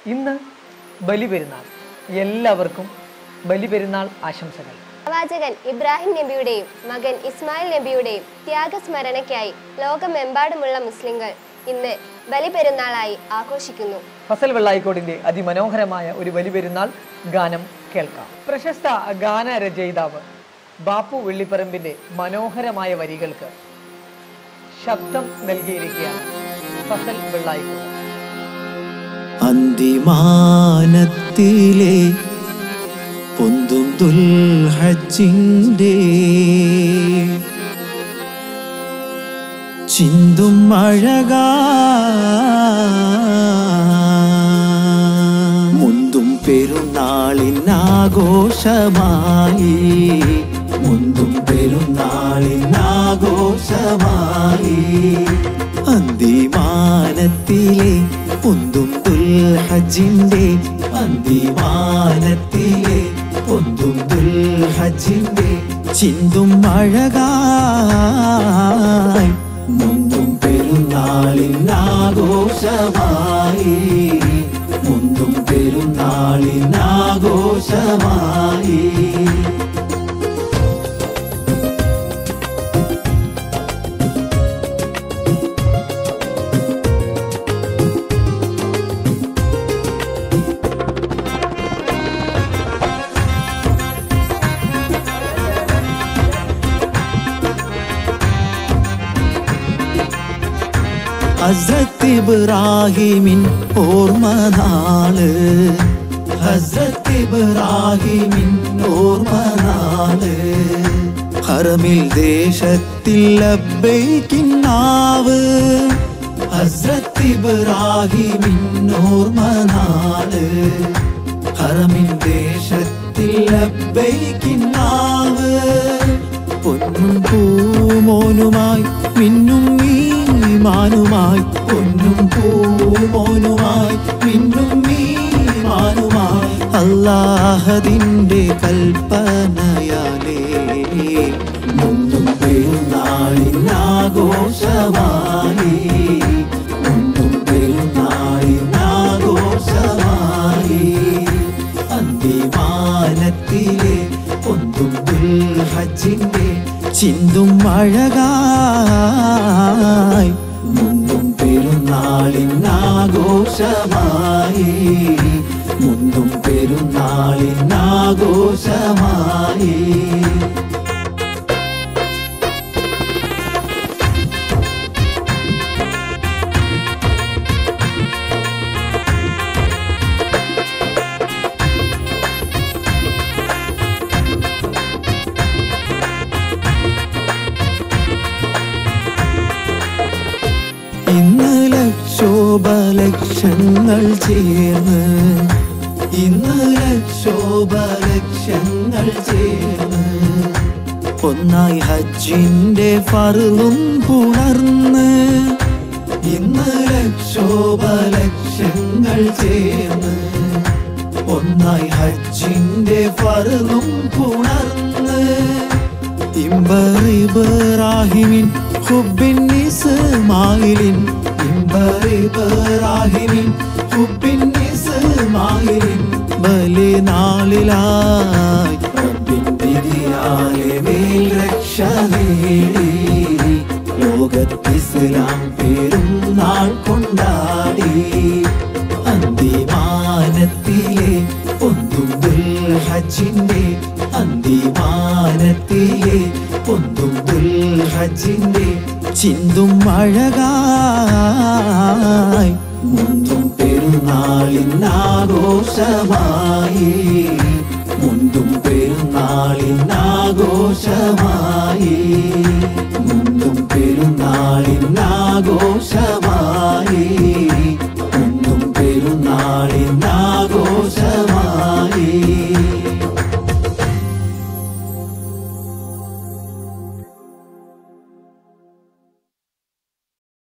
ഇന്ന് ബലിപെരുന്നാൾ എല്ലാവർക്കും ബലിപെരുന്നാൾ ആശംസകൾ പ്രവാചകൻ ഇബ്രാഹിം നബിയുടെയും മകൻ ഇസ്മായിൽ നബിയുടെയും ത്യാഗസ്മരണയ്ക്കായി ലോകമെമ്പാടുമുള്ള മുസ്ലിങ്ങൾ ഇന്ന് ബലിപെരുന്നാളായി ആഘോഷിക്കുന്നു ഫസൽ വെള്ളായിക്കോടിന്റെ അതിമനോഹരമായ ഒരു ബലിപെരുന്നാൾ ഗാനം കേൾക്കാം പ്രശസ്ത ഗാനരചയിതാവ് ബാപ്പു വെള്ളിപ്പറമ്പിന്റെ മനോഹരമായ വരികൾക്ക് ശബ്ദം നൽകിയിരിക്കുകയാണ് ഫസൽ വെള്ളായിക്കോട് അന്തിമാനത്തിലെ പൊന്തും ദുൽഹജ്ജിൻ്റെ ചിന്തും അഴകാ മുന്തും പെരുന്നാളിനാഘോഷമായി മുന്തും പെരുന്നാളിനാഘോഷമായി അന്തിമാനത്തിലെ പൊന്തും ദുൽഹജിന്റെ അന്തിമാനത്തിലെ പൊന്തും ദുൽഹജിന്റെ ചിന്തും അഴകായി മുന്തും പെരുന്നാളിനാഘോഷമായി മുന്തും പെരുന്നാളിനാഘോഷമായി ഹസ്രത്ത് ഇബ്രാഹിമിൻ ഓർമ്മ നാള് ഹസ്രത്ത് ഇബ്രാഹിമിൻ ഓർമ്മ നാള് ഹറമിൽ ദേശത്തിൽ ലബ്ബൈക്കിന്നാവ് ഹസ്രത്ത് ഇബ്രാഹിമിൻ ഓർമ്മ നാള് ഹറമിൻ ദേശത്തിൽ ലബ്ബൈക്കിന്നാവ് പൊന്നും പൂമോനുമായി മിന്നും മാനുമായി പൊന്നും പൂമോനുമായി മിന്നും മാനുമായി അല്ലാഹതിൻ്റെ കൽപ്പനയാലേ മുന്നും പെരുന്നാളിനാഘോഷമായി മുന്നും പെരുന്നാളിനാഘോഷമായി അന്തിമാനത്തിലെ പൊന്തും ദുൽഹജിന്റെ ചിന്തും അഴകായി മുന്തും പെരുന്നാളിനാഘോഷമായി മുന്തും പെരുന്നാളിനാഘോഷമായി ഇന്ന് ലക്ഷോപലക്ഷങ്ങൾ ചേർന്ന് ഇന്ന് ലക്ഷോപലക്ഷങ്ങൾ ചേർന്ന് ഒന്നായി ഹജ്ജിന്റെ ഫറും പുണർന്ന് ഇന്ന് ലക്ഷോപലക്ഷങ്ങൾ ചേർന്ന് ഒന്നായി ഹജ്ജിന്റെ ഫറും പുണർന്ന് ഇമ്പറിബറാഹിമിൻ ഹുബിൻ ഇസ്മായിലിൻ ഇമ്പറിബറാഹിമിൻ ഹുബിൻ ഇസ്മായിലിൻ ബലി നാളിലായി റബ്ബിൻ വിധിയാലെ മേൽ രക്ഷ നേടി ലോകത്തിസ്ലാം പെരുന്നാൾ കൊണ്ടാടി അന്തിമാനത്തിലെ പൊന്തും ദുൽഹജിന്റെ അന്തിമാനത്തിലെ പൊന്തും ദുൽഹജിന്റെ ചിന്തും അഴകായി മുന്തും പെരുന്നാളിനാഘോഷമായി മുന്തും പെരുന്നാളിനാഘോഷമായി മുന്തും പെരുന്നാളിനാഘോഷമായി മുന്തും പെരുന്നാളിനാഘോഷമായി